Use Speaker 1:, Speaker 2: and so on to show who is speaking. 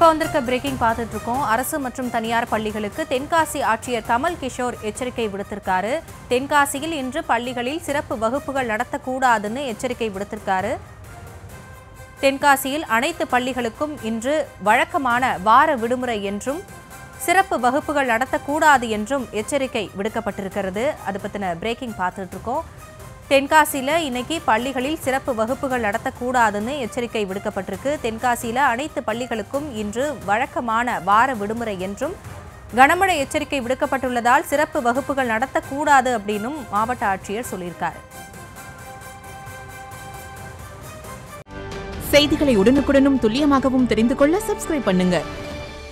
Speaker 1: இப்போ வந்திருக்க பிரேக்கிங் பார்த்துட்டு இருக்கோம் அரசு மற்றும் தனியார் பள்ளிகளுக்கு தென்காசி ஆட்சியர் கமல் கிஷோர் எச்சரிக்கை விடுத்திருக்காரு தென்காசியில் இன்று பள்ளிகளில் சிறப்பு வகுப்புகள் நடத்தக்கூடாதுன்னு எச்சரிக்கை விடுத்திருக்காரு தென்காசியில் அனைத்து பள்ளிகளுக்கும் இன்று வழக்கமான வார விடுமுறை என்றும் சிறப்பு வகுப்புகள் நடத்தக்கூடாது என்றும் எச்சரிக்கை விடுக்கப்பட்டிருக்கிறது அது பற்றின பிரேக்கிங் பார்த்துட்டு இருக்கோம் தென்காசியில் இன்னைக்கு பள்ளிகளில் சிறப்பு வகுப்புகள் நடத்தக்கூடாதுன்னு எச்சரிக்கை விடுக்கப்பட்டிருக்கு தென்காசியில் அனைத்து பள்ளிகளுக்கும் இன்று வழக்கமான வார விடுமுறை என்றும் கனமழை எச்சரிக்கை விடுக்கப்பட்டுள்ளதால் சிறப்பு வகுப்புகள் நடத்தக்கூடாது அப்படின்னும் மாவட்ட ஆட்சியர் சொல்லியிருக்காரு
Speaker 2: செய்திகளை உடனுக்குடனும் துல்லியமாகவும் தெரிந்து கொள்ள சப்ஸ்கிரைப் பண்ணுங்க